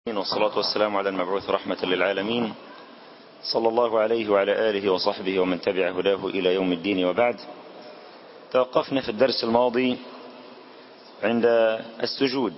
والصلاة والسلام على المبعوث رحمة للعالمين صلى الله عليه وعلى آله وصحبه ومن تبع هداه إلى يوم الدين وبعد توقفنا في الدرس الماضي عند السجود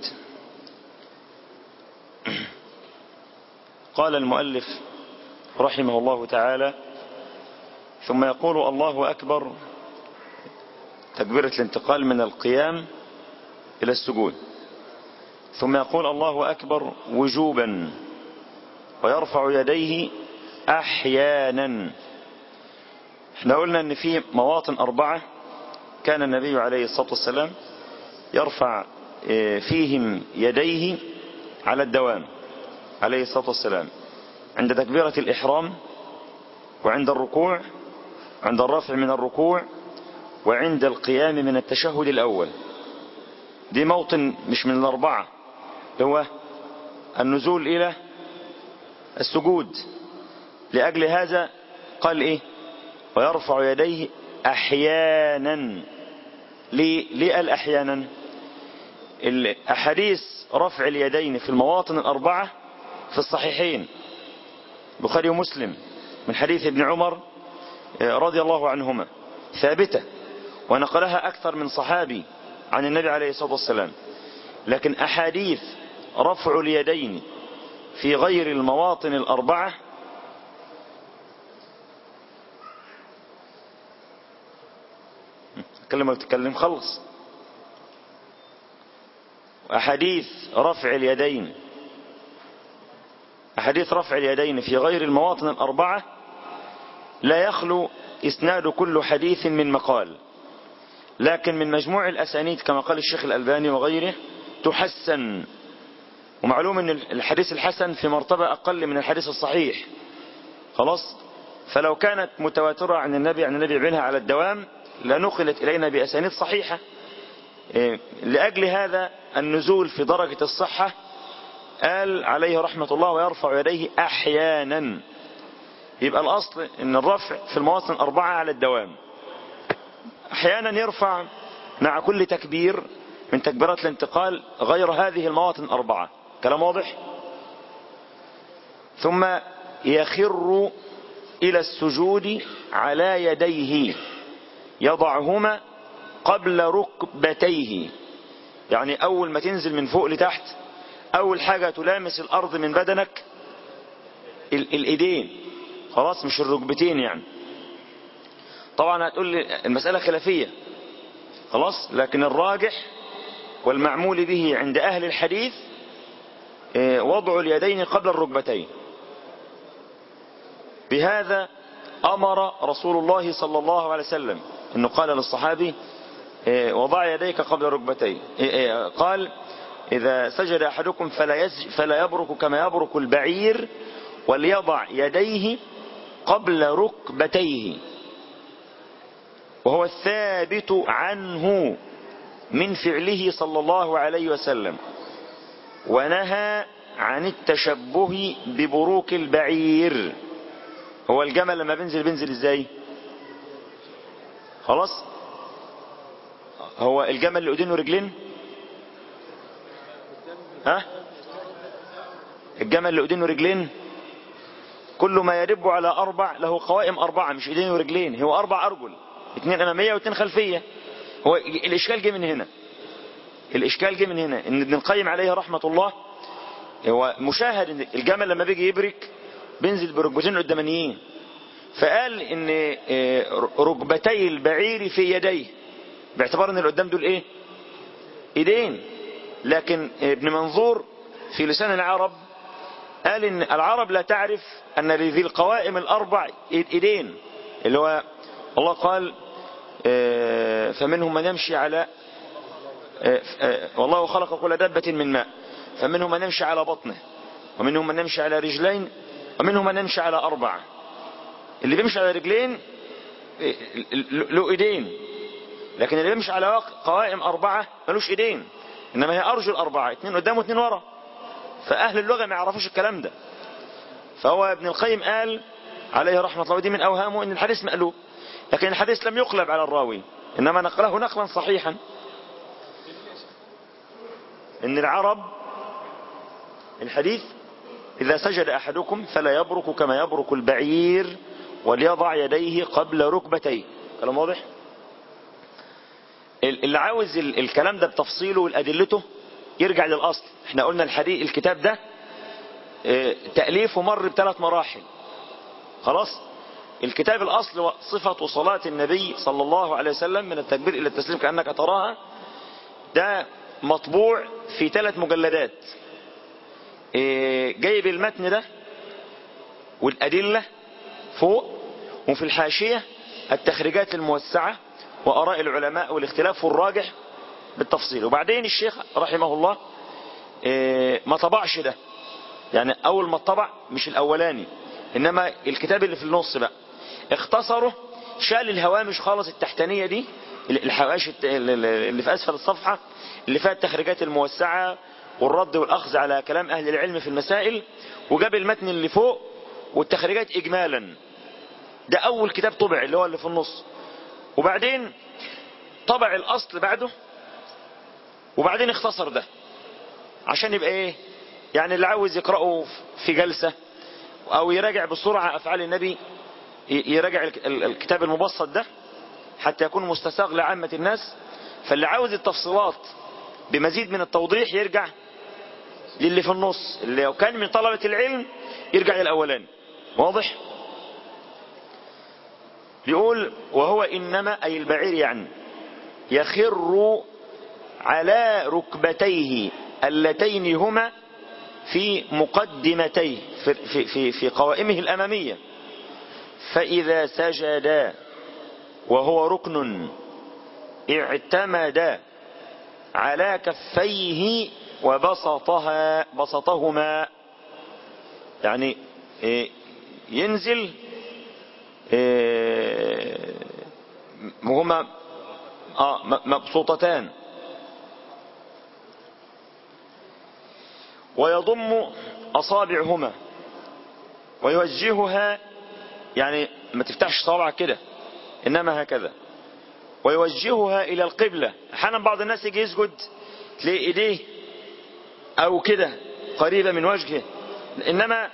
قال المؤلف رحمه الله تعالى ثم يقول الله أكبر تكبيرة الانتقال من القيام إلى السجود ثم يقول الله أكبر وجوبا ويرفع يديه أحيانا احنا قلنا ان في مواطن أربعة كان النبي عليه الصلاة والسلام يرفع فيهم يديه على الدوام عليه الصلاة والسلام عند تكبيرة الإحرام وعند الركوع عند الرفع من الركوع وعند القيام من التشهد الأول دي موطن مش من الأربعة هو النزول إلى السجود لأجل هذا قال إيه ويرفع يديه أحيانا ليه, ليه قال أحيانا الأحاديث رفع اليدين في المواطن الأربعة في الصحيحين بخاري ومسلم من حديث ابن عمر رضي الله عنهما ثابتة ونقلها أكثر من صحابي عن النبي عليه الصلاة والسلام لكن أحاديث رفع اليدين في غير المواطن الأربعة تكلم ولا تتكلم خلص أحاديث رفع اليدين أحاديث رفع اليدين في غير المواطن الأربعة لا يخلو إسناد كل حديث من مقال لكن من مجموع الأسانيد كما قال الشيخ الألباني وغيره تحسن ومعلوم أن الحديث الحسن في مرتبة أقل من الحديث الصحيح خلاص فلو كانت متواترة عن النبي عن النبي بينها على الدوام لنقلت إلينا بأسانيد صحيحة لأجل هذا النزول في درجة الصحة قال عليه رحمة الله ويرفع يديه أحيانا يبقى الأصل أن الرفع في المواطن أربعة على الدوام أحيانا يرفع مع كل تكبير من تكبيرات الانتقال غير هذه المواطن الأربعة كلام واضح ثم يخر إلى السجود على يديه يضعهما قبل ركبتيه يعني أول ما تنزل من فوق لتحت أول حاجة تلامس الأرض من بدنك الإيدين خلاص مش الركبتين يعني طبعا هتقول لي المسألة خلافية خلاص لكن الراجح والمعمول به عند أهل الحديث وضع اليدين قبل الركبتين بهذا أمر رسول الله صلى الله عليه وسلم أنه قال للصحابي وضع يديك قبل ركبتين قال إذا سجد أحدكم فلا, فلا يبرك كما يبرك البعير وليضع يديه قبل ركبتيه وهو الثابت عنه من فعله صلى الله عليه وسلم ونهى عن التشبه ببروك البعير هو الجمل لما بينزل بينزل ازاي خلاص هو الجمل اللي ايدين ورجلين ها الجمل اللي ايدين ورجلين كل ما يدب على اربع له قوائم اربعة مش ايدين ورجلين هو اربع ارجل اثنين امامية واثنين خلفية هو الاشكال جه من هنا الاشكال جه من هنا ان ابن القيم عليه رحمة الله هو مشاهد ان الجمل لما بيجي يبرك بينزل بركبتين قدامانيين فقال ان ركبتي البعير في يديه باعتبار ان اللي قدام دول ايه ايدين لكن ابن منظور في لسان العرب قال ان العرب لا تعرف ان لذي القوائم الاربع ايدين اللي هو الله قال فمنهم من يمشي على والله خلق كل دابة من ماء فمنهم من يمشي على بطنه ومنهم من يمشي على رجلين ومنهم من يمشي على أربعة اللي بيمشي على رجلين له ايدين لكن اللي بيمشي على قوائم أربعة ملوش ايدين إنما هي أرجل أربعة اتنين قدام واتنين ورا فأهل اللغة ما يعرفوش الكلام ده فهو ابن القيم قال عليه رحمة الله ودي من أوهامه إن الحديث مقلوب لكن الحديث لم يقلب على الراوي إنما نقله نقلا صحيحا إن العرب الحديث إذا سجد أحدكم فلا يبرك كما يبرك البعير وليضع يديه قبل ركبتيه كلام واضح اللي عاوز الكلام ده بتفصيله والأدلته يرجع للأصل احنا قلنا الحديث الكتاب ده تأليفه مر بثلاث مراحل خلاص الكتاب الأصل صفة صلاة النبي صلى الله عليه وسلم من التكبير إلى التسليم كأنك تراها ده مطبوع في ثلاث مجلدات جايب المتن ده والأدلة فوق وفي الحاشية التخريجات الموسعة وأراء العلماء والاختلاف والراجح بالتفصيل وبعدين الشيخ رحمه الله ما طبعش ده يعني أول ما طبع مش الأولاني إنما الكتاب اللي في النص بقى اختصره شال الهوامش خالص التحتانية دي الحواشي اللي في أسفل الصفحة اللي فيها التخريجات الموسعة والرد والأخذ على كلام أهل العلم في المسائل وجاب المتن اللي فوق والتخريجات إجمالا ده أول كتاب طبع اللي هو اللي في النص وبعدين طبع الأصل بعده وبعدين اختصر ده عشان يبقى ايه يعني اللي عاوز يقرأه في جلسة او يراجع بسرعة افعال النبي يراجع الكتاب المبسط ده حتى يكون مستساغ لعامة الناس فاللي عاوز التفصيلات بمزيد من التوضيح يرجع للي في النص اللي لو كان من طلبة العلم يرجع للأولاني واضح يقول وهو إنما أي البعير يعني يخر على ركبتيه اللتين هما في مقدمتيه في, في, في, في قوائمه الأمامية فإذا سجد وهو ركن اعتمد على كفيه وبسطها بسطهما يعني ينزل هما مبسوطتان ويضم أصابعهما ويوجهها يعني ما تفتحش صوابعك كده إنما هكذا ويوجهها إلى القبلة أحيانا بعض الناس يجي يسجد تلاقي إيديه أو كده قريبة من وجهه إنما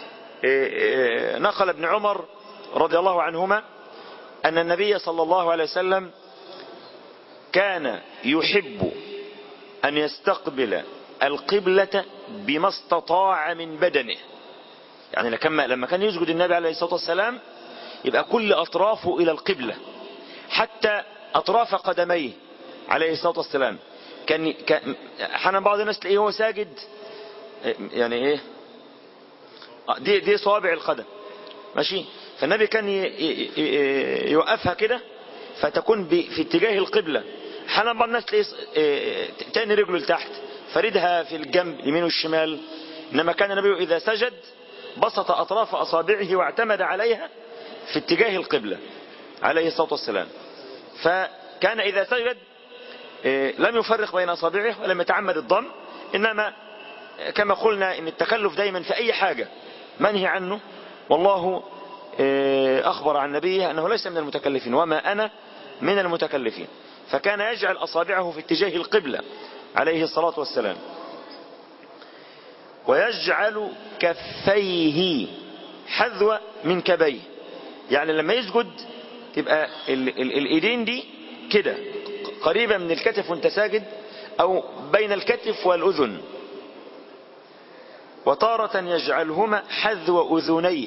نقل ابن عمر رضي الله عنهما أن النبي صلى الله عليه وسلم كان يحب أن يستقبل القبلة بما استطاع من بدنه يعني لما كان يسجد النبي عليه الصلاة والسلام يبقى كل أطرافه إلى القبلة حتى أطراف قدميه عليه الصلاة والسلام كان أحيانا بعض الناس تلاقيه هو ساجد يعني ايه دي دي صوابع القدم ماشي فالنبي كان يوقفها كده فتكون في اتجاه القبلة احيانا بعض الناس تلاقيه تاني رجله لتحت فردها في الجنب اليمين والشمال انما كان النبي اذا سجد بسط اطراف اصابعه واعتمد عليها في اتجاه القبلة عليه الصلاة والسلام فكان اذا سجد لم يفرق بين اصابعه ولم يتعمد الضم انما كما قلنا ان التكلف دايما في اي حاجة منهي عنه والله اخبر عن نبيه انه ليس من المتكلفين وما انا من المتكلفين فكان يجعل اصابعه في اتجاه القبلة عليه الصلاة والسلام ويجعل كفيه حذو من كبيه يعني لما يسجد تبقى الايدين دي كده قريبة من الكتف وانت ساجد او بين الكتف والاذن وتارة يجعلهما حذو اذنيه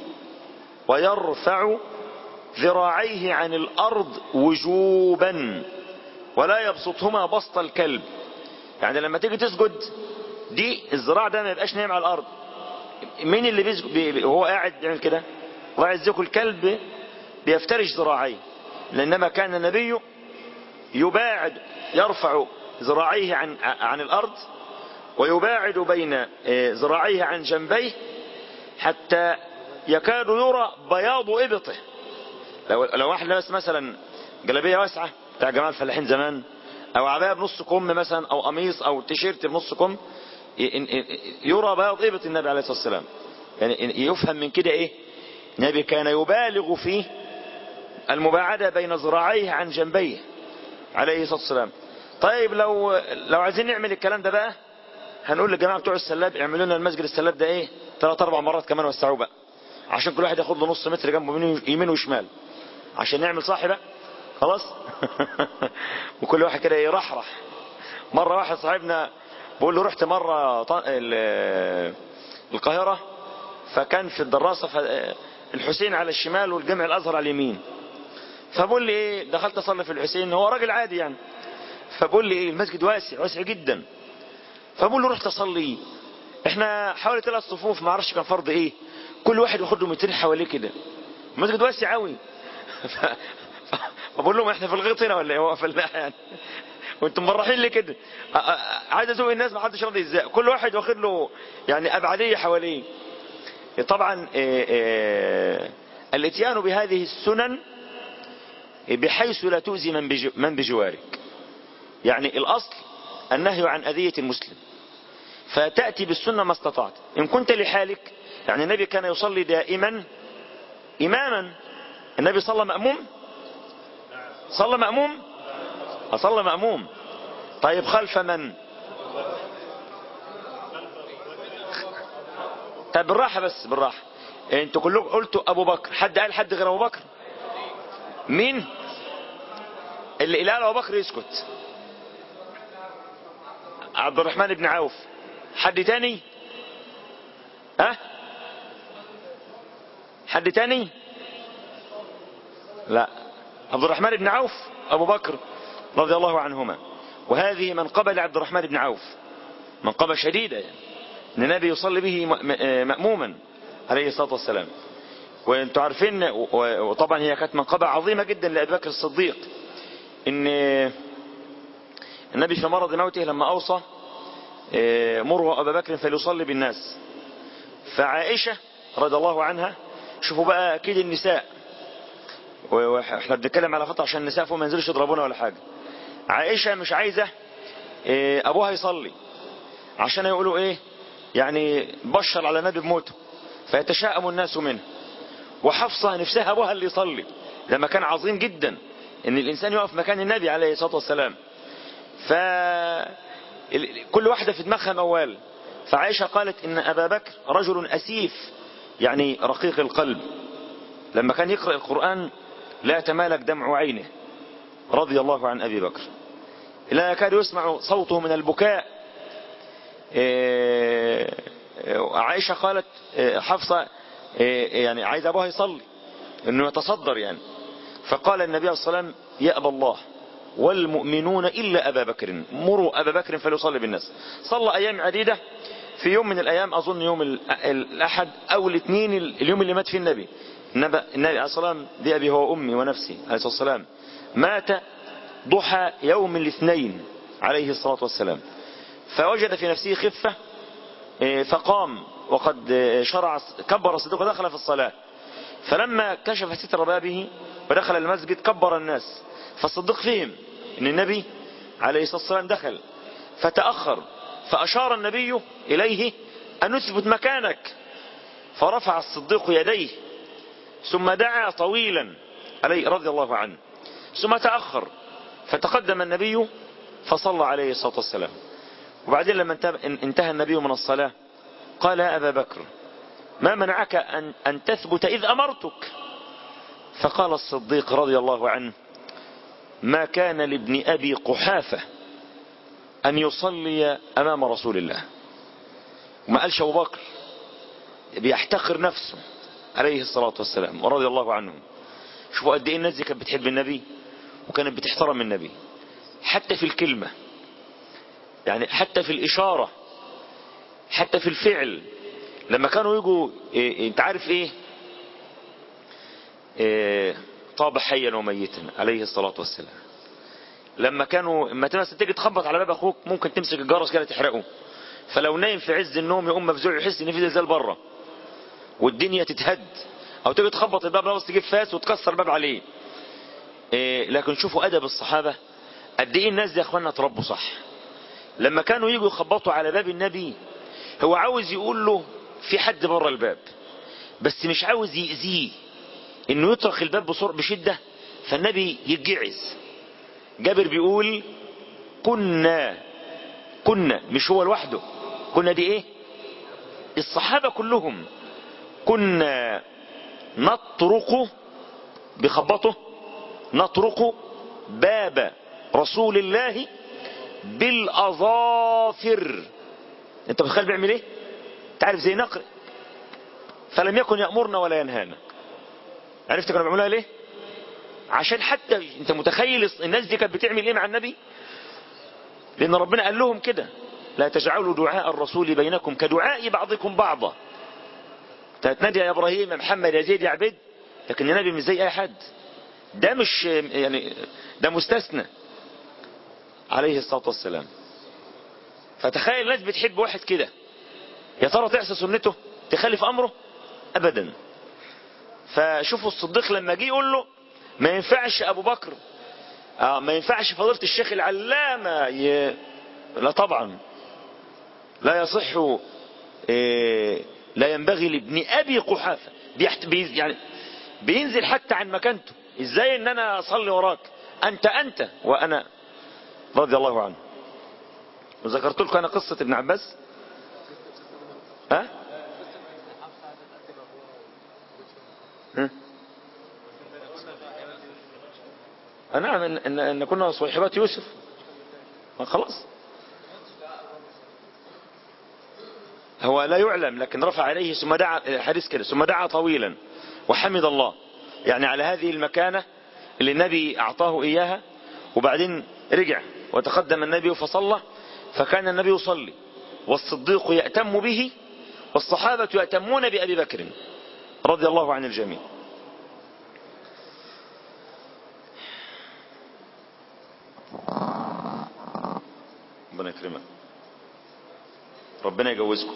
ويرفع ذراعيه عن الارض وجوبا ولا يبسطهما بسط الكلب يعني لما تيجي تسجد دي الذراع ده ما يبقاش نايم على الارض مين اللي بيسجد وهو قاعد يعمل كده وقاعد زيكو الكلب بيفترش ذراعيه لانما كان النبي يباعد يرفع ذراعيه عن عن الارض ويباعد بين ذراعيه عن جنبيه حتى يكاد يرى بياض ابطه لو لو واحد لابس مثلا جلابيه واسعه بتاع جماعه الفلاحين زمان او عبايه بنص كم مثلا او قميص او تيشيرت بنص كم يرى بياض ابط النبي عليه الصلاه والسلام يعني يفهم من كده ايه النبي كان يبالغ في المباعده بين ذراعيه عن جنبيه عليه الصلاه والسلام طيب لو لو عايزين نعمل الكلام ده بقى هنقول للجماعه بتوع السلاب اعملوا لنا المسجد السلاب ده ايه ثلاث اربع مرات كمان وسعوه بقى عشان كل واحد ياخد له نص متر جنبه يمين وشمال عشان نعمل صاحي بقى خلاص وكل واحد كده يرحرح مرة واحد صاحبنا بقول له رحت مرة القاهرة فكان في الدراسة الحسين على الشمال والجامع الازهر على اليمين فبقول لي ايه دخلت اصلي في الحسين هو راجل عادي يعني فبقول لي ايه المسجد واسع واسع جدا فبقول له رحت اصلي احنا حوالي ثلاث صفوف ما اعرفش كان فرض ايه كل واحد واخد له 200 حواليه كده المسجد واسع قوي فبقول لهم احنا في الغيط هنا ولا ايه هو فلاح يعني وانتم مرحين ليه كده عايز ازوق الناس ما حدش راضي يزاق كل واحد واخد له يعني ابعديه حواليه طبعا الاتيان بهذه السنن بحيث لا تؤذي من, من بجوارك يعني الاصل النهي عن اذية المسلم فتأتي بالسنة ما استطعت ان كنت لحالك يعني النبي كان يصلي دائما اماما النبي صلى مأموم صلى مأموم صلى مأموم طيب خلف من طيب بالراحة بس بالراحة انتوا كلكم قلتوا ابو بكر حد قال حد غير ابو بكر مين اللي قال ابو بكر يسكت عبد الرحمن بن عوف حد تاني ها أه؟ حد تاني لا عبد الرحمن بن عوف ابو بكر رضي الله عنهما وهذه منقبة لعبد الرحمن بن عوف منقبة شديدة يعني. ان النبي يصلي به مأموما عليه الصلاة والسلام وانتم عارفين وطبعا هي كانت منقبة عظيمة جدا لأبي بكر الصديق ان النبي في مرض موته لما اوصى مره ابا بكر فليصلي بالناس فعائشة رضي الله عنها شوفوا بقى اكيد النساء واحنا بنتكلم على خطأ عشان النساء فوق ما ينزلوش يضربونا ولا حاجة عائشة مش عايزة ابوها يصلي عشان يقولوا ايه يعني بشر على النبي بموته فيتشاءم الناس منه وحفصة نفسها ابوها اللي يصلي لما كان عظيم جدا ان الانسان يقف مكان النبي عليه الصلاة والسلام ف كل واحدة في دماغها موال فعائشة قالت ان ابا بكر رجل اسيف يعني رقيق القلب لما كان يقرأ القرآن لا يتمالك دمع عينه رضي الله عن ابي بكر لا يكاد يسمع صوته من البكاء عائشة قالت حفصة يعني عايز ابوها يصلي انه يتصدر يعني فقال النبي عليه الصلاة والسلام يأبى الله والمؤمنون إلا أبا بكر مروا أبا بكر فليصلي بالناس صلى أيام عديدة في يوم من الأيام أظن يوم الأحد أو الاثنين اليوم اللي مات فيه النبي النبي عليه الصلاة والسلام بأبي هو أمي ونفسي عليه الصلاة والسلام مات ضحى يوم الاثنين عليه الصلاة والسلام فوجد في نفسه خفة فقام وقد شرع كبر الصديق ودخل في الصلاة فلما كشف ستر بابه ودخل المسجد كبر الناس فالصديق فهم ان النبي عليه الصلاة والسلام دخل فتأخر فأشار النبي إليه أن نثبت مكانك فرفع الصديق يديه ثم دعا طويلا عليه رضي الله عنه ثم تأخر فتقدم النبي فصلى عليه الصلاة والسلام وبعدين لما انتهى النبي من الصلاة قال يا أبا بكر ما منعك أن, أن تثبت إذ أمرتك فقال الصديق رضي الله عنه ما كان لابن أبي قحافة أن يصلي أمام رسول الله وما قالش أبو بكر بيحتقر نفسه عليه الصلاة والسلام ورضي الله عنه شوفوا قد ايه الناس دي كانت بتحب النبي وكانت بتحترم النبي حتى في الكلمة يعني حتى في الإشارة حتى في الفعل لما كانوا يجوا إيه انت عارف ايه, إيه طاب حيا وميتا عليه الصلاة والسلام لما كانوا اما مثلا تيجي تخبط على باب اخوك ممكن تمسك الجرس كده تحرقه فلو نايم في عز النوم يقوم مفزوع يحس ان في زلزال بره والدنيا تتهد او تيجي تخبط الباب بس تجيب فاس وتكسر الباب عليه إيه لكن شوفوا ادب الصحابة قد ايه الناس دي يا اخوانا تربوا صح لما كانوا يجوا يخبطوا على باب النبي هو عاوز يقول له في حد بره الباب بس مش عاوز يأذيه انه يطرق الباب بسرعة بشدة فالنبي يتجعز جابر بيقول كنا كنا مش هو لوحده كنا دي ايه الصحابة كلهم كنا نطرق بخبطه نطرق باب رسول الله بالأظافر انت متخيل بيعمل ايه تعرف زي نقر فلم يكن يأمرنا ولا ينهانا عرفت كانوا بيعملوها ليه عشان حتى انت متخيل الناس دي كانت بتعمل ايه مع النبي لان ربنا قال لهم كده لا تجعلوا دعاء الرسول بينكم كدعاء بعضكم بعضا تنادي يا ابراهيم يا محمد يا زيد يا عبيد لكن النبي مش زي اي حد ده مش يعني ده مستثنى عليه الصلاة والسلام فتخيل الناس بتحب واحد كده يا ترى تعصي سنته تخالف امره ابدا فشوفوا الصديق لما جه يقول له ما ينفعش ابو بكر آه ما ينفعش فضيلة الشيخ العلامة ي... لا طبعا لا يصح إيه لا ينبغي لابن ابي قحافة بيحت... بي... يعني بينزل حتى عن مكانته ازاي ان انا اصلي وراك انت انت وانا رضي الله عنه وذكرت لكم انا قصة ابن عباس ها ها نعم إن, إن, إن كنا صحبات يوسف خلاص هو لا يعلم لكن رفع عليه ثم دعا حديث كده ثم دعا طويلا وحمد الله يعني على هذه المكانة اللي النبي أعطاه إياها وبعدين رجع وتقدم النبي فصلى فكان النبي يصلي والصديق يأتم به والصحابة يأتمون بأبي بكر رضي الله عن الجميع ربنا يكرمك ربنا يجوزكم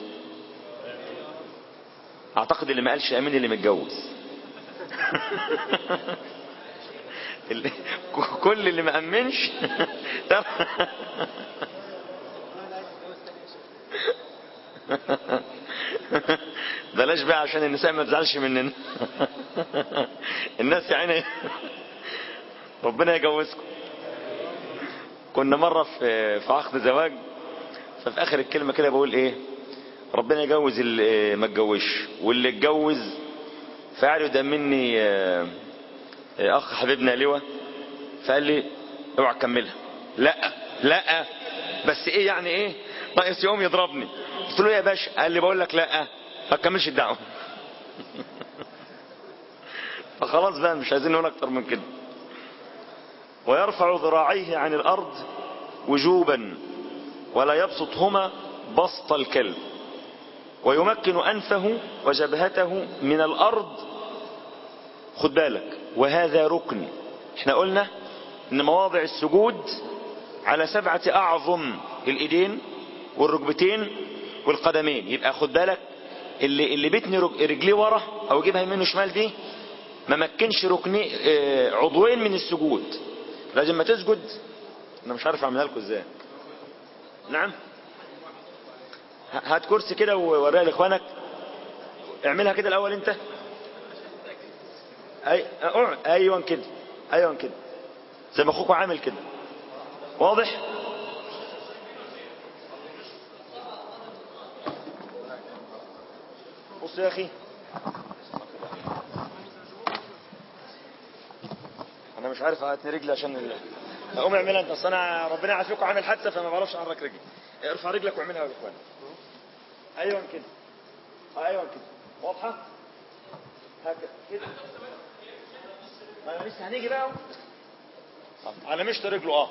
اعتقد اللي ما قالش امين اللي متجوز اللي كل اللي ما امنش بلاش بقى عشان النساء ما تزعلش مننا الناس يعني ربنا يجوزكم كنا مرة في في عقد زواج ففي اخر الكلمة كده بقول ايه ربنا يجوز اللي ما اتجوزش واللي اتجوز فقعد قدام مني اخ حبيبنا لواء فقال لي اوعى تكملها لا لا بس ايه يعني ايه ناقص يوم يضربني قلت له يا باشا قال لي بقول لك لا ما تكملش الدعوه فخلاص بقى مش عايزين نقول اكتر من كده ويرفع ذراعيه عن الارض وجوبا ولا يبسطهما بسط الكلب ويمكن انفه وجبهته من الارض خد بالك وهذا ركن احنا قلنا ان مواضع السجود على سبعة اعظم الايدين والركبتين والقدمين يبقى خد بالك اللي اللي بتني رجليه ورا او يجيبها يمين وشمال دي ما مكنش ركني اه عضوين من السجود لازم ما تسجد انا مش عارف اعملها لكم ازاي نعم هات كرسي كده ووريها لاخوانك اعملها كده الاول انت اي اقعد ايوه كده ايوه كده زي ما اخوك عامل كده واضح بص يا اخي انا مش عارف هاتني رجلي عشان ال... اقوم اعملها انت اصل انا ربنا يعافيك عامل حادثه فما بعرفش احرك رجلي ارفع رجلك واعملها يا اخوان ايوه كده ايوه كده واضحه هكذا كده ما لسه هنيجي بقى على مشط رجله اه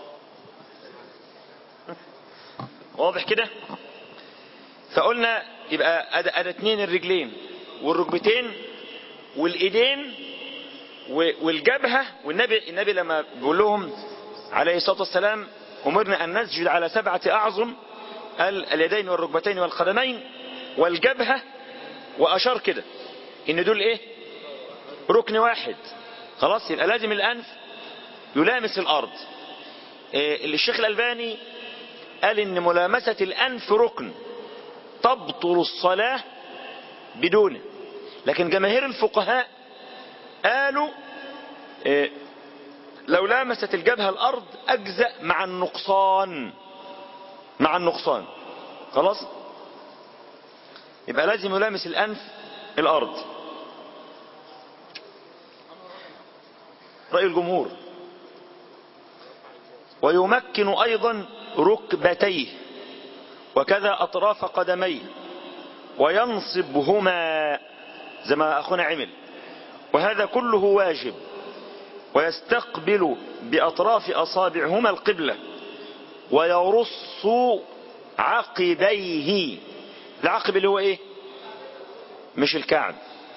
واضح كده فقلنا يبقى ادى ادى اتنين الرجلين والركبتين والايدين والجبهة والنبي النبي لما بيقول لهم عليه الصلاة والسلام أمرنا أن نسجد على سبعة أعظم اليدين والركبتين والقدمين والجبهة وأشار كده إن دول إيه ركن واحد خلاص يبقى لازم الأنف يلامس الأرض إيه الشيخ الألباني قال إن ملامسة الأنف ركن تبطل الصلاة بدونه لكن جماهير الفقهاء قالوا إيه لو لامست الجبهة الأرض أجزأ مع النقصان مع النقصان خلاص يبقى لازم يلامس الأنف الأرض رأي الجمهور ويمكن أيضا ركبتيه وكذا أطراف قدميه وينصبهما زي ما أخونا عمل وهذا كله واجب ويستقبل بأطراف أصابعهما القبلة ويرص عقبيه العقب اللي هو ايه مش الكعب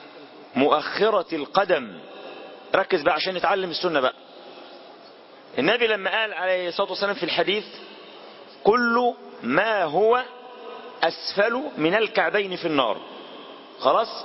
مؤخرة القدم ركز بقى عشان نتعلم السنة بقى النبي لما قال عليه الصلاة والسلام في الحديث كل ما هو أسفل من الكعبين في النار خلاص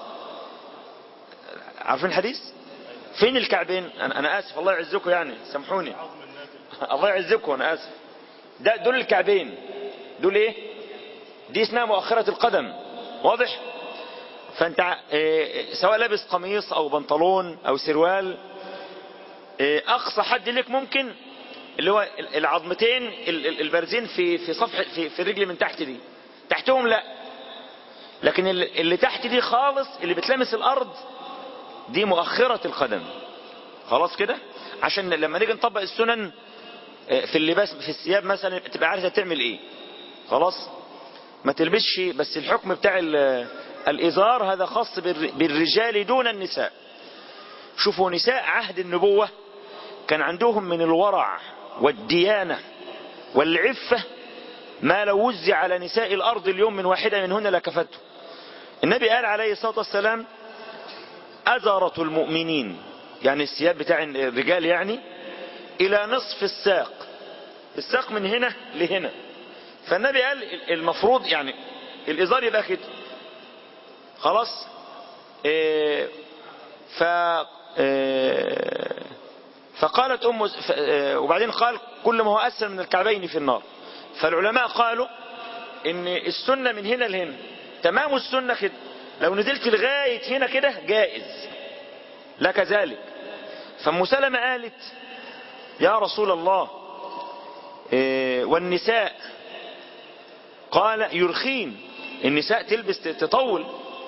عارفين الحديث فين الكعبين أنا, أنا آسف الله يعزكم يعني سامحوني الله يعزكم أنا آسف ده دول الكعبين دول ايه دي اسمها مؤخرة القدم واضح فانت إيه سواء لابس قميص او بنطلون او سروال إيه اقصى حد لك ممكن اللي هو العظمتين البارزين في في صفح في, في الرجل من تحت دي تحتهم لا لكن اللي تحت دي خالص اللي بتلمس الارض دي مؤخرة القدم خلاص كده عشان لما نيجي نطبق السنن في اللباس في الثياب مثلا تبقى عارفه تعمل ايه خلاص ما تلبسش بس الحكم بتاع الازار هذا خاص بالرجال دون النساء شوفوا نساء عهد النبوة كان عندهم من الورع والديانة والعفة ما لو وزع على نساء الارض اليوم من واحدة منهن لكفته النبي قال عليه الصلاة والسلام أزرة المؤمنين يعني الثياب بتاع الرجال يعني الى نصف الساق الساق من هنا لهنا فالنبي قال المفروض يعني الازار يبقى كده خلاص إيه ف إيه فقالت ام وبعدين قال كل ما هو اسفل من الكعبين في النار فالعلماء قالوا ان السنه من هنا لهنا تمام السنه كده لو نزلت لغايه هنا كده جائز لا كذلك فام سلمة قالت يا رسول الله إيه والنساء قال يرخين النساء تلبس تطول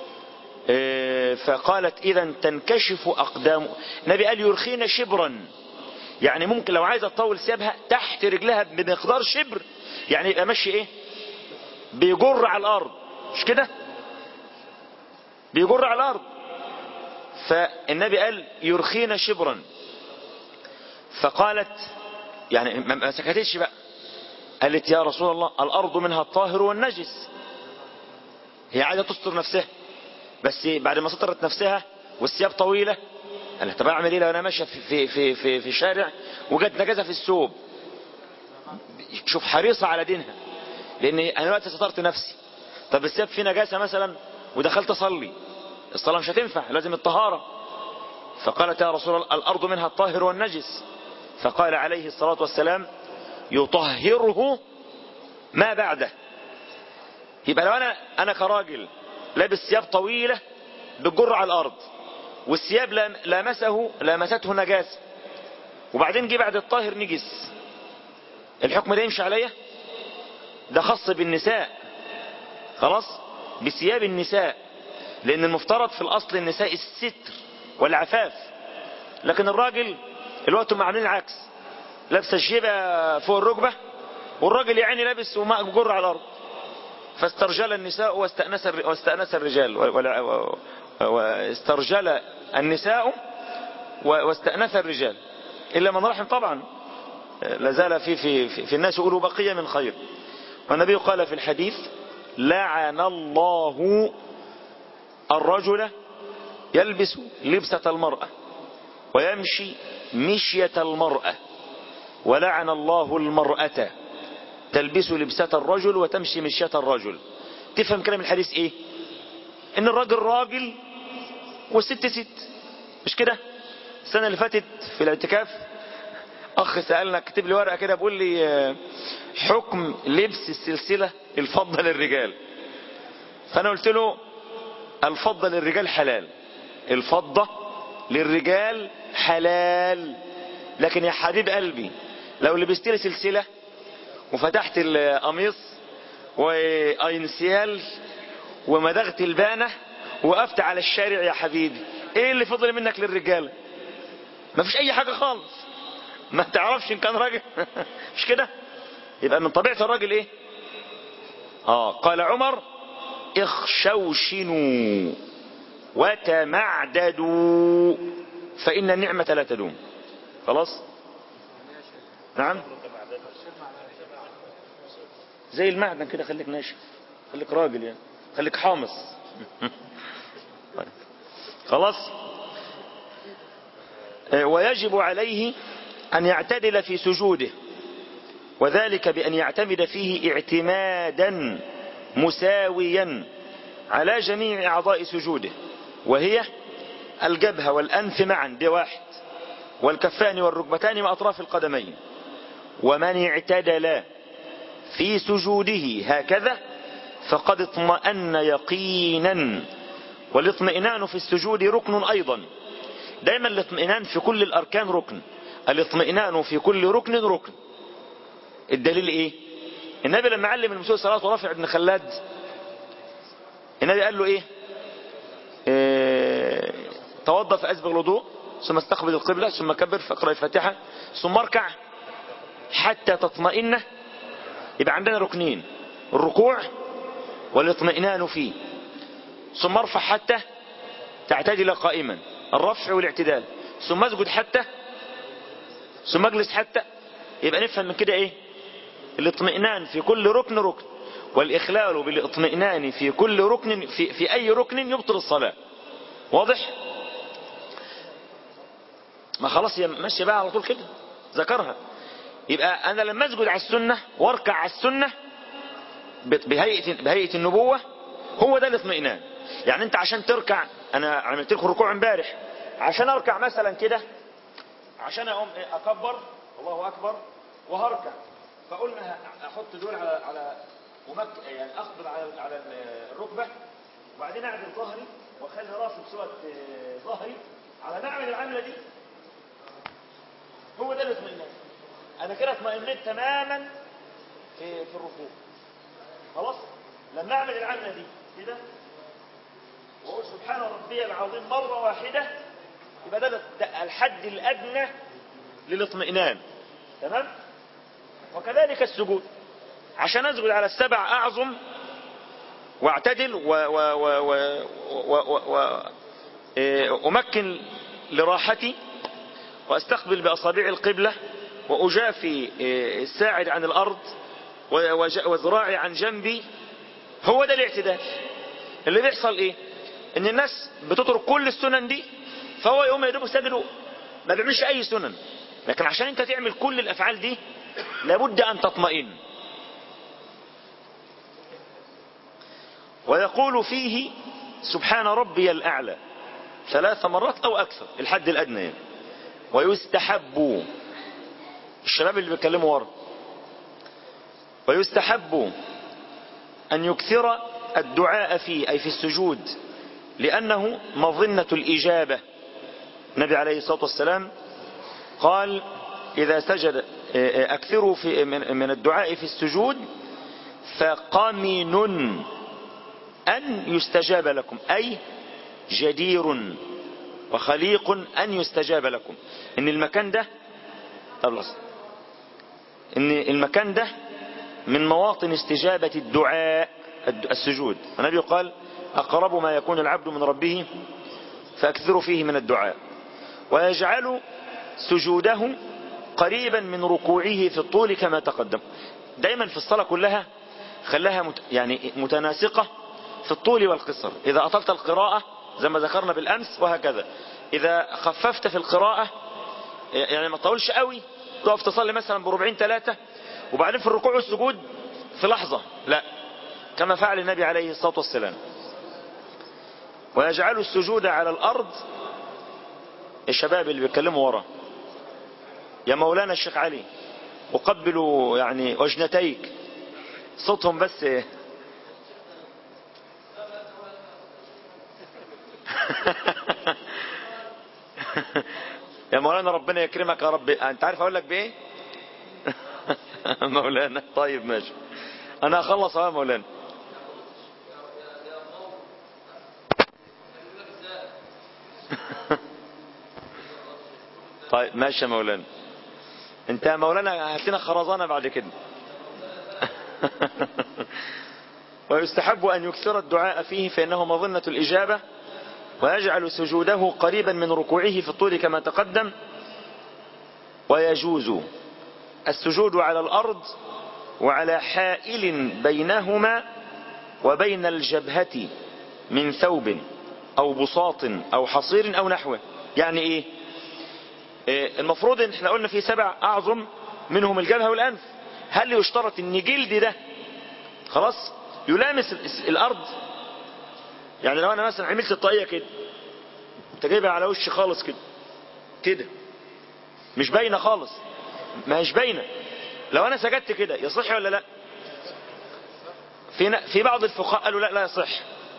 إيه فقالت اذا تنكشف اقدام النبي قال يرخين شبرا يعني ممكن لو عايزه تطول ثيابها تحت رجلها بمقدار شبر يعني يبقى ماشي ايه بيجر على الارض مش كده بيجر على الارض فالنبي قال يرخين شبرا فقالت يعني ما سكتتش بقى قالت يا رسول الله الارض منها الطاهر والنجس هي عايزه تستر نفسها بس بعد ما سترت نفسها والثياب طويله قالت طب اعمل ايه لو انا ماشيه في في في في, في شارع وجت نجاسه في الثوب شوف حريصه على دينها لان انا دلوقتي سترت نفسي طب الثياب فيه نجاسه مثلا ودخلت اصلي الصلاه مش هتنفع لازم الطهاره فقالت يا رسول الله الارض منها الطاهر والنجس فقال عليه الصلاة والسلام يطهره ما بعده يبقى لو انا انا كراجل لابس ثياب طويلة بتجر على الارض والثياب لامسه لامسته نجاسة وبعدين جه بعد الطاهر نجس الحكم ده يمشي عليا ده خاص بالنساء خلاص بثياب النساء لان المفترض في الاصل النساء الستر والعفاف لكن الراجل الوقت هم عاملين العكس لابسه الجيبه فوق الركبه والراجل يعني لابس وماء بجر على الارض فاسترجل النساء واستأنس واستأنس الرجال واسترجل النساء واستأنس الرجال إلا من رحم طبعا لازال في, في, في, في الناس أولو بقية من خير والنبي قال في الحديث لعن الله الرجل يلبس لبسة المرأة ويمشي مشية المرأة ولعن الله المرأة تلبس لبسة الرجل وتمشي مشية الرجل تفهم كلام الحديث ايه ان الراجل راجل والست ست مش كده السنة اللي فاتت في الاعتكاف اخ سألنا كتب لي ورقة كده بيقول لي حكم لبس السلسلة الفضة للرجال فانا قلت له الفضة للرجال حلال الفضة للرجال حلال لكن يا حبيب قلبي لو لبست لي سلسلة وفتحت القميص واينسيال ومدغت البانة وقفت على الشارع يا حبيبي ايه اللي فضل منك للرجال ما فيش اي حاجة خالص ما تعرفش ان كان راجل مش كده يبقى من طبيعة الراجل ايه اه قال عمر اخشوشنوا وتمعددوا فإن النعمة لا تدوم خلاص نعم زي المعدن كده خليك ناشف خليك راجل يعني خليك حامص خلاص ويجب عليه أن يعتدل في سجوده وذلك بأن يعتمد فيه اعتمادا مساويا على جميع أعضاء سجوده وهي الجبهة والأنف معا دي واحد والكفان والركبتان وأطراف القدمين ومن اعتدل في سجوده هكذا فقد اطمأن يقينا والاطمئنان في السجود ركن أيضا دايما الاطمئنان في كل الأركان ركن الاطمئنان في كل ركن ركن الدليل ايه النبي لما علم المسيء صلاة ورافع بن خلاد النبي قال له ايه, إيه توضى فأسبغ الوضوء ثم استقبل القبلة ثم كبر فاقرأ الفاتحة ثم اركع حتى تطمئن يبقى عندنا ركنين الركوع والاطمئنان فيه ثم ارفع حتى تعتدل قائما الرفع والاعتدال ثم اسجد حتى ثم اجلس حتى يبقى نفهم من كده ايه الاطمئنان في كل ركن ركن والإخلال بالاطمئنان في كل ركن في, في أي ركن يبطل الصلاة واضح ما خلاص هي ماشيه بقى على طول كده ذكرها يبقى أنا لما أسجد على السنة واركع على السنة بهيئة, بهيئة النبوة هو ده الاطمئنان يعني انت عشان تركع انا عملت لكم ركوع امبارح عشان اركع مثلا كده عشان اقوم اكبر الله اكبر وهركع فقلنا احط دول على على ومك يعني اقبل على على الركبه وبعدين اعدل ظهري واخلي راسي بسوى ظهري على ما اعمل العمله دي هو ده الاطمئنان انا كده اطمئنيت تماما في في الركوع خلاص لما اعمل العمله دي كده واقول سبحان ربي العظيم مره واحده يبقى ده الحد الادنى للاطمئنان تمام وكذلك السجود عشان اسجد على السبع اعظم واعتدل و و و و و و امكن لراحتي واستقبل باصابع القبله واجافي الساعد عن الارض وذراعي عن جنبي هو ده الاعتدال اللي بيحصل ايه ان الناس بتترك كل السنن دي فهو يقوم يا دوب سجده ما بيعملش اي سنن لكن عشان انت تعمل كل الافعال دي لابد ان تطمئن ويقول فيه سبحان ربي الاعلى ثلاث مرات او اكثر الحد الادنى يعني. ويستحب الشباب اللي بيتكلموا ورا ويستحب ان يكثر الدعاء فيه اي في السجود لانه مظنة الاجابة النبي عليه الصلاة والسلام قال اذا سجد اكثروا في من الدعاء في السجود فقمن ان يستجاب لكم اي جدير وخليق ان يستجاب لكم ان المكان ده خلاص ان المكان ده من مواطن استجابة الدعاء السجود النبي قال اقرب ما يكون العبد من ربه فاكثروا فيه من الدعاء ويجعل سجوده قريبا من ركوعه في الطول كما تقدم دايما في الصلاة كلها خلاها مت يعني متناسقة في الطول والقصر إذا أطلت القراءة زي ما ذكرنا بالأمس وهكذا إذا خففت في القراءة يعني ما تطولش قوي تقف تصلي مثلا بربعين ثلاثة وبعدين في الركوع والسجود في لحظة لا كما فعل النبي عليه الصلاة والسلام ويجعل السجود على الأرض الشباب اللي بيتكلموا ورا يا مولانا الشيخ علي وقبلوا يعني وجنتيك صوتهم بس يا مولانا ربنا يكرمك يا رب انت عارف اقول لك بايه مولانا طيب ماشي انا هخلص اهو يا مولانا طيب ماشي يا مولانا انت يا مولانا هات لنا خرزانة بعد كده ويستحب أن يكثر الدعاء فيه فإنه مظنة الإجابة ويجعل سجوده قريبا من ركوعه في الطول كما تقدم ويجوز السجود على الأرض وعلى حائل بينهما وبين الجبهة من ثوب أو بساط أو حصير أو نحوه يعني إيه إيه المفروض ان احنا قلنا في سبع أعظم منهم الجبهة والأنف هل يشترط ان جلد ده خلاص يلامس الأرض يعني لو أنا مثلا عملت الطاقية كده انت جايبها على وشي خالص كده كده مش باينة خالص ما هيش باينة لو أنا سجدت كده يصح ولا لا في في بعض الفقهاء قالوا لا لا يصح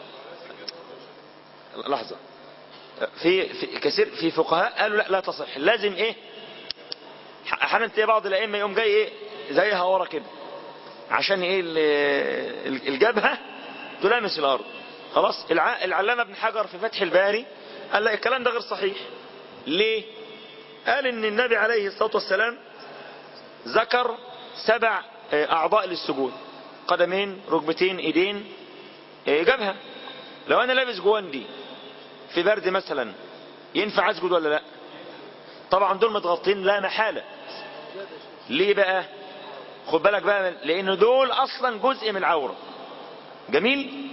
لحظة في, في كثير في فقهاء قالوا لا لا تصح لازم ايه احيانا تلاقي بعض الائمه يقوم جاي ايه زيها ورا كده عشان ايه الجبهه تلامس الارض خلاص العلامه ابن حجر في فتح الباري قال لا الكلام ده غير صحيح ليه قال ان النبي عليه الصلاه والسلام ذكر سبع اعضاء للسجود قدمين ركبتين ايدين جبهه لو انا لابس جواندي في برد مثلا ينفع اسجد ولا لا طبعا دول متغطين لا محالة ليه بقى خد بالك بقى لان دول اصلا جزء من العورة جميل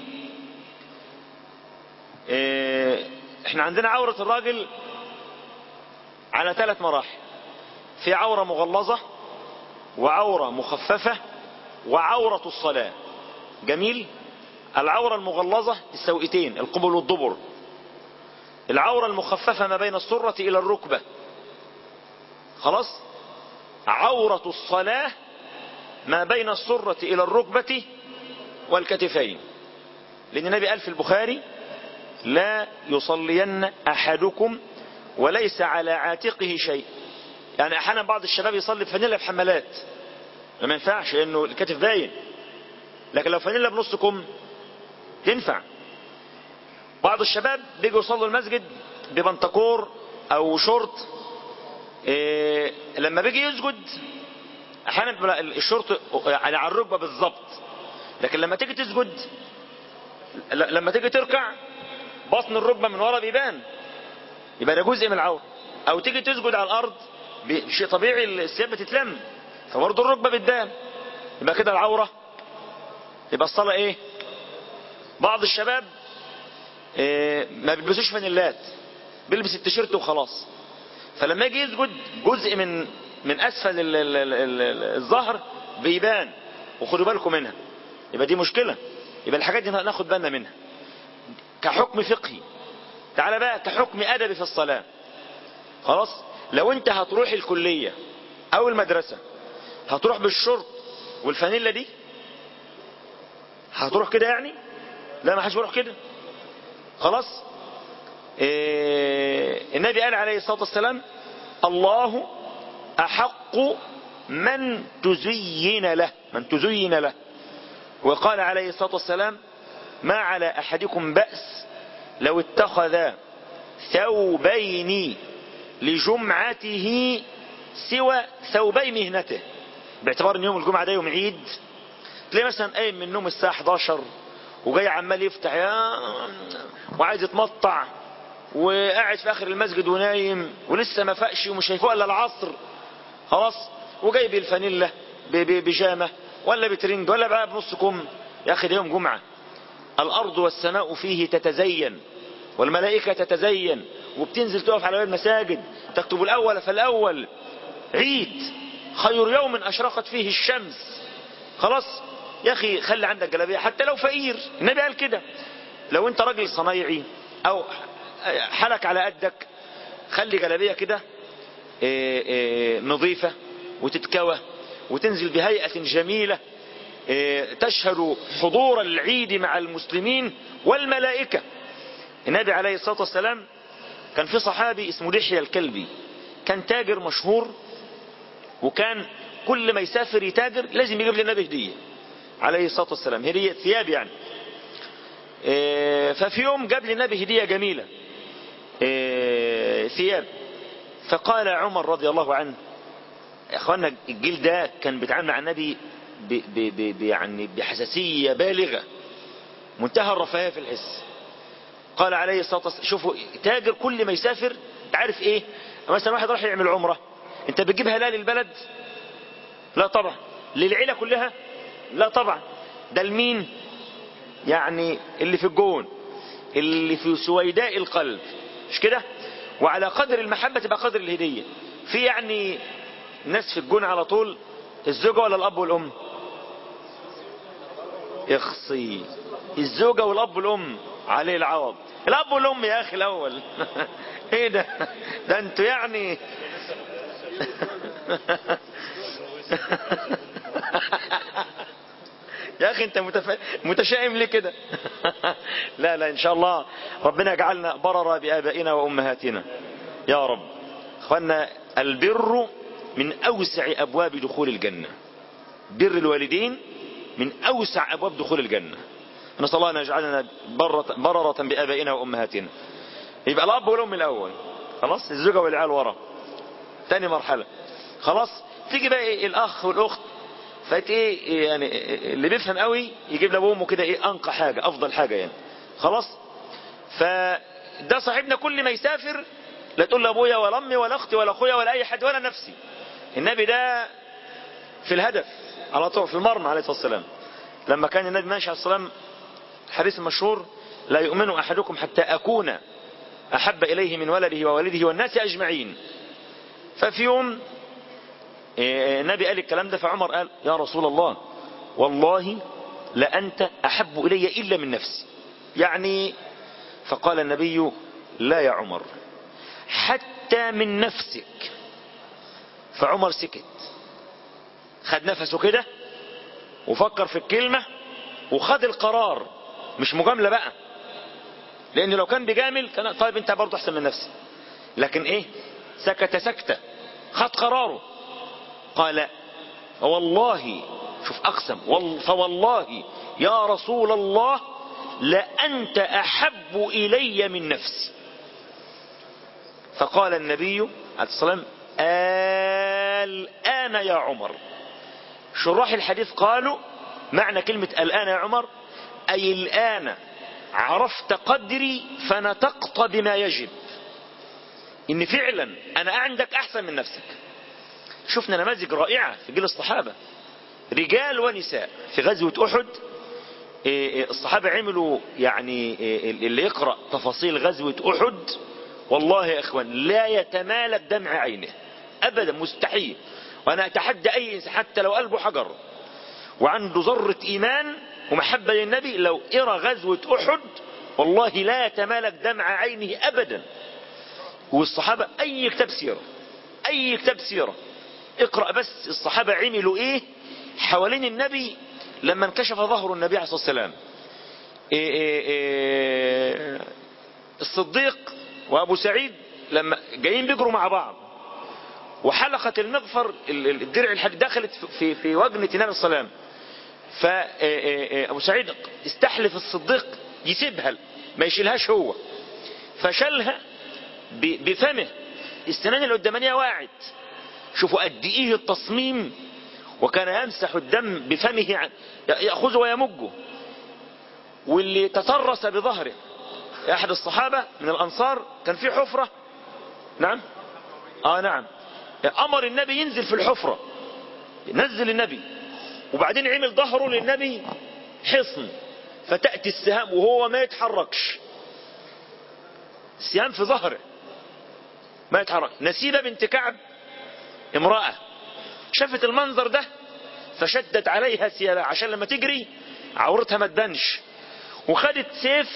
إيه احنا عندنا عورة الراجل على ثلاث مراحل في عورة مغلظة وعورة مخففة وعورة الصلاة جميل العورة المغلظة السوئتين القبل والضبر العورة المخففة ما بين السرة إلى الركبة خلاص عورة الصلاة ما بين السرة إلى الركبة والكتفين لأن النبي قال في البخاري لا يصلين أحدكم وليس على عاتقه شيء يعني أحيانا بعض الشباب يصلي بفانيلا بحمالات ما ينفعش لأنه الكتف باين لكن لو فانيلا بنص كم تنفع بعض الشباب بيجوا يصلوا المسجد ببنطكور او شورت إيه لما بيجي يسجد احيانا الشورت على على الركبه بالظبط لكن لما تيجي تسجد لما تيجي تركع بطن الركبه من ورا بيبان يبقى ده جزء من العوره او تيجي تسجد على الارض شيء طبيعي الثياب بتتلم فبرضه الركبه بتبان يبقى كده العوره يبقى الصلاه ايه بعض الشباب إيه ما بيلبسوش فانيلات بيلبس التيشيرت وخلاص فلما يجي يسجد جزء من من اسفل ال ال ال الظهر بيبان وخدوا بالكم منها يبقى دي مشكلة يبقى الحاجات دي ناخد بالنا منها كحكم فقهي تعال بقى كحكم ادبي في الصلاة خلاص لو انت هتروح الكلية او المدرسة هتروح بالشرط والفانيلا دي هتروح كده يعني لا ما حدش بيروح كده خلاص إيه النبي قال عليه الصلاة والسلام الله أحق من تزين له من تزين له وقال عليه الصلاة والسلام ما على أحدكم بأس لو اتخذ ثوبين لجمعته سوى ثوبي مهنته باعتبار ان يوم الجمعة ده يوم عيد تلاقي مثلا قايم من النوم الساعة 11 وجاي عمال يفتح يا وعايز يتمطع وقاعد في اخر المسجد ونايم ولسه ما فاقش ومش هيفوق الا العصر خلاص وجايب الفانيلا ببيجامه ولا بترنج ولا بقى بنص كم يا اخي ده يوم جمعه الارض والسماء فيه تتزين والملائكه تتزين وبتنزل تقف على باب المساجد تكتب الاول فالاول عيد خير يوم اشرقت فيه الشمس خلاص يا اخي خلي عندك جلابيه حتى لو فقير النبي قال كده لو انت راجل صنايعي او حالك على قدك خلي جلابيه كده نظيفه وتتكوى وتنزل بهيئه جميله تشهد حضور العيد مع المسلمين والملائكه النبي عليه الصلاه والسلام كان في صحابي اسمه دحية الكلبي كان تاجر مشهور وكان كل ما يسافر يتاجر لازم يجيب للنبي هديه عليه الصلاة والسلام هدية ثياب يعني ففي يوم جاب للنبي هدية جميلة ثياب فقال عمر رضي الله عنه يا اخوانا الجيل ده كان بيتعامل مع النبي ب ب ب ب يعني بحساسية بالغة منتهى الرفاهية في الحس قال عليه الصلاة والسلام شوفوا تاجر كل ما يسافر انت عارف ايه مثلا واحد راح يعمل عمرة انت بتجيبها لا للبلد لا طبعا للعيلة كلها لا طبعا ده المين يعني اللي في الجون اللي في سويداء القلب مش كده وعلى قدر المحبة تبقى قدر الهدية في يعني ناس في الجون على طول الزوجة ولا الأب والأم اخصي الزوجة والأب والأم عليه العوض الأب والأم يا أخي الأول ايه ده ده انتوا يعني يا أخي أنت متف... متشائم ليه كده لا لا إن شاء الله ربنا يجعلنا بررا بآبائنا وأمهاتنا يا رب أخوانا البر من أوسع أبواب دخول الجنة بر الوالدين من أوسع أبواب دخول الجنة نسأل الله أن يجعلنا بررة, بررة بآبائنا وأمهاتنا يبقى الأب والأم الأول خلاص الزوجة والعيال ورا تاني مرحلة خلاص تيجي بقى إيه الأخ والأخت فات ايه يعني اللي بيفهم قوي يجيب لابوه وامه كده ايه انقى حاجة افضل حاجة يعني خلاص فده صاحبنا كل ما يسافر لا تقول لابويا ولا امي ولا اختي ولا اخويا ولا اي حد ولا نفسي النبي ده في الهدف على طول في المرمى عليه الصلاة والسلام لما كان النبي ماشي عليه الصلاة والسلام الحديث المشهور لا يؤمن احدكم حتى اكون احب اليه من ولده ووالده والناس اجمعين ففي يوم النبي قال الكلام ده فعمر قال يا رسول الله والله لأنت أحب إلي إلا من نفسي يعني فقال النبي لا يا عمر حتى من نفسك فعمر سكت خد نفسه كده وفكر في الكلمة وخد القرار مش مجاملة بقى لأن لو كان بيجامل كان طيب انت برضه أحسن من نفسي لكن ايه سكت سكتة خد قراره قال فوالله شوف أقسم فوالله يا رسول الله لأنت أحب إلي من نفسي فقال النبي عليه الصلاة والسلام الآن يا عمر شراح الحديث قالوا معنى كلمة الآن يا عمر أي الآن عرفت قدري فنطقت بما يجب إن فعلا أنا عندك أحسن من نفسك شفنا نماذج رائعة في جيل الصحابة رجال ونساء في غزوة أحد الصحابة عملوا يعني اللي يقرأ تفاصيل غزوة أحد والله يا إخوان لا يتمالك دمع عينه أبدا مستحيل وأنا أتحدى أي إنسان حتى لو قلبه حجر وعنده ذرة إيمان ومحبة للنبي لو إرى غزوة أحد والله لا يتمالك دمع عينه أبدا والصحابة أي كتاب سيرة أي كتاب سيرة اقرأ بس الصحابة عملوا ايه حوالين النبي لما انكشف ظهر النبي عليه الصلاة والسلام إيه إيه إيه الصديق وابو سعيد لما جايين بيجروا مع بعض وحلقة المغفر الدرع الحديد دخلت في في وجنة النبي صلى الله عليه وسلم فابو سعيد استحلف الصديق يسيبها ما يشيلهاش هو فشلها بفمه السنان اللي قدامانيه وقعت شوفوا قد ايه التصميم وكان يمسح الدم بفمه يأخذه ويمجه واللي تطرس بظهره احد الصحابة من الانصار كان في حفرة نعم اه نعم امر النبي ينزل في الحفرة نزل النبي وبعدين عمل ظهره للنبي حصن فتأتي السهام وهو ما يتحركش السهام في ظهره ما يتحرك نسيبة بنت كعب امرأة شافت المنظر ده فشدت عليها ثيابها عشان لما تجري عورتها ما تبانش وخدت سيف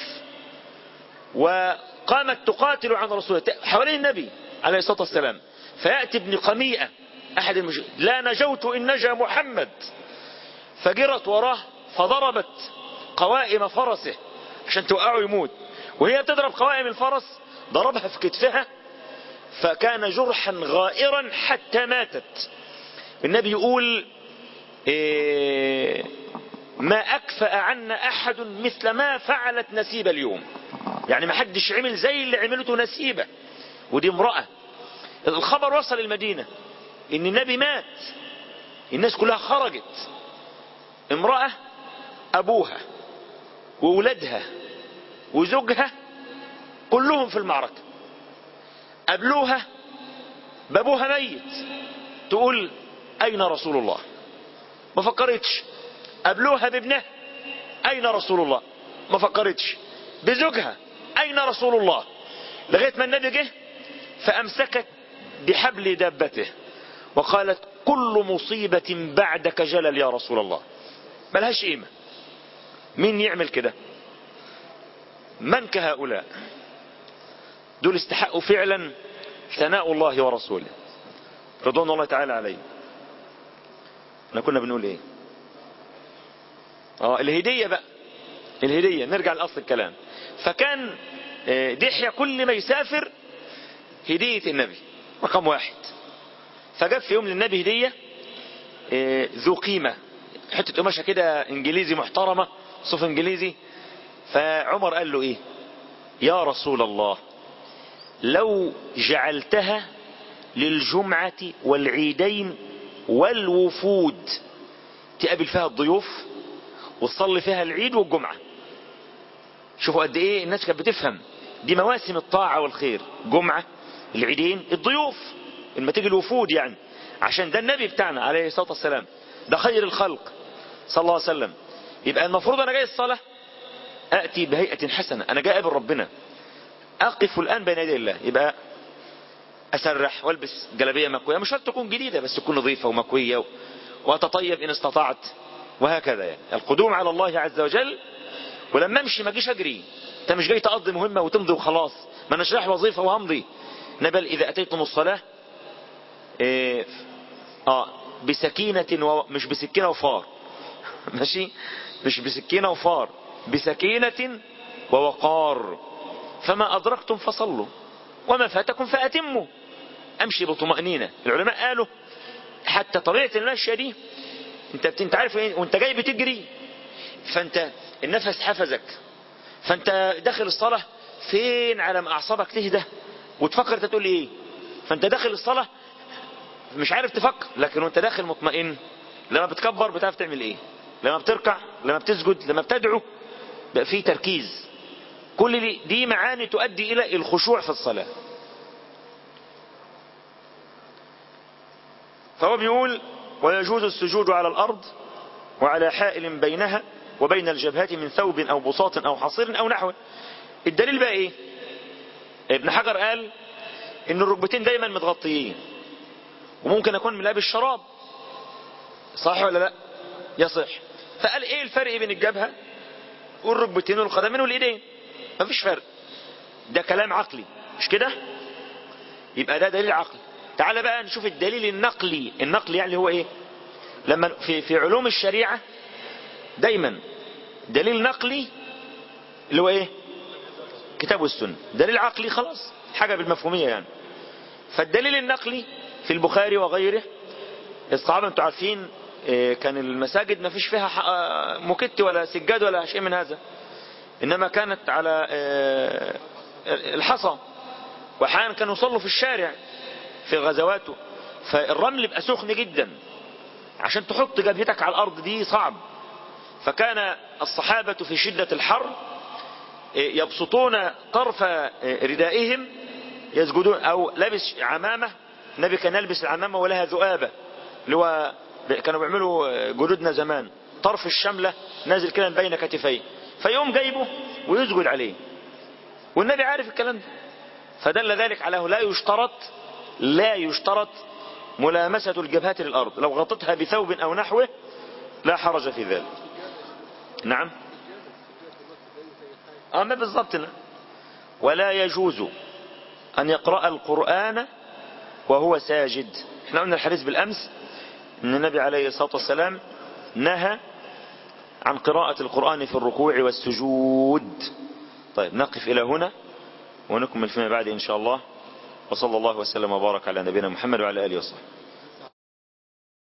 وقامت تقاتل عن رسول الله حوالين النبي عليه الصلاة والسلام فيأتي ابن قميئة أحد المش... لا نجوت إن نجا محمد فجرت وراه فضربت قوائم فرسه عشان توقعه يموت وهي بتضرب قوائم الفرس ضربها في كتفها فكان جرحا غائرا حتى ماتت النبي يقول إيه ما أكفأ عنا أحد مثل ما فعلت نسيبة اليوم يعني ما حدش عمل زي اللي عملته نسيبة ودي امرأة الخبر وصل المدينة ان النبي مات الناس كلها خرجت امرأة ابوها وولادها وزوجها كلهم في المعركة قابلوها بابوها ميت تقول اين رسول الله ما فكرتش قابلوها بابنها اين رسول الله ما فكرتش بزوجها اين رسول الله لغاية ما النبي جه فامسكت بحبل دابته وقالت كل مصيبة بعدك جلل يا رسول الله ملهاش قيمة مين يعمل كده من كهؤلاء دول استحقوا فعلا ثناء الله ورسوله رضوان الله تعالى عليه احنا كنا بنقول ايه اه الهدية بقى الهدية نرجع لأصل الكلام فكان دحية كل ما يسافر هدية النبي رقم واحد فجاب في يوم للنبي هدية ذو قيمة حتة قماشة كده انجليزي محترمة صوف انجليزي فعمر قال له ايه يا رسول الله لو جعلتها للجمعة والعيدين والوفود تقابل فيها الضيوف وتصلي فيها العيد والجمعة شوفوا قد ايه الناس كانت بتفهم دي مواسم الطاعة والخير جمعة العيدين الضيوف لما تيجي الوفود يعني عشان ده النبي بتاعنا عليه الصلاة والسلام ده خير الخلق صلى الله عليه وسلم يبقى المفروض انا جاي الصلاة اتي بهيئة حسنة انا جاي اقابل ربنا اقف الان بين يدي الله يبقى اسرح والبس جلابية مكوية مش شرط تكون جديدة بس تكون نظيفة ومكوية واتطيب ان استطعت وهكذا يعني القدوم على الله عز وجل ولما امشي ما اجيش اجري انت مش جاي تقضي مهمة وتمضي وخلاص ما انا رايح وظيفة وهمضي نبل اذا اتيتم الصلاة إيه اه بسكينة و... مش بسكينة وفار ماشي مش بسكينة وفار بسكينة ووقار فما أدركتم فصلوا وما فاتكم فأتموا أمشي بطمأنينة العلماء قالوا حتى طريقة المشية دي انت انت عارف ايه وانت جاي بتجري فانت النفس حفزك فانت داخل الصلاة فين على ما اعصابك تهدى وتفكر انت تقول ايه فانت داخل الصلاة مش عارف تفكر لكن وانت داخل مطمئن لما بتكبر بتعرف تعمل ايه لما بتركع لما بتسجد لما بتدعو بقى في تركيز كل دي, دي معاني تؤدي الى الخشوع في الصلاة فهو بيقول ويجوز السجود على الارض وعلى حائل بينها وبين الجبهات من ثوب او بساط او حصير او نحوه الدليل بقى ايه ابن حجر قال ان الركبتين دايما متغطيين وممكن اكون من لابس شراب صح ولا لا يصح فقال ايه الفرق بين الجبهة والركبتين والقدمين والايدين مفيش فرق ده كلام عقلي مش كده يبقى ده دليل عقلي تعال بقى نشوف الدليل النقلي النقلي يعني هو ايه لما في في علوم الشريعة دايما دليل نقلي اللي هو ايه كتاب والسنة دليل عقلي خلاص حاجة بالمفهومية يعني فالدليل النقلي في البخاري وغيره الصحابة انتوا عارفين كان المساجد ما فيش فيها مكت ولا سجاد ولا شيء من هذا انما كانت على الحصى واحيانا كانوا يصلوا في الشارع في غزواته فالرمل بقى سخن جدا عشان تحط جبهتك على الارض دي صعب فكان الصحابة في شدة الحر يبسطون طرف ردائهم يسجدون او لابس عمامة النبي كان يلبس العمامة ولها ذؤابة اللي هو كانوا بيعملوا جدودنا زمان طرف الشملة نازل كده بين كتفيه فيقوم جايبه ويسجد عليه والنبي عارف الكلام ده فدل ذلك على لا يشترط لا يشترط ملامسة الجبهات للأرض لو غطتها بثوب أو نحوه لا حرج في ذلك نعم أما بالضبط لا. ولا يجوز أن يقرأ القرآن وهو ساجد احنا قلنا الحديث بالأمس أن النبي عليه الصلاة والسلام نهى عن قراءة القرآن في الركوع والسجود طيب نقف إلى هنا ونكمل فيما بعد إن شاء الله وصلى الله وسلم وبارك على نبينا محمد وعلى آله وصحبه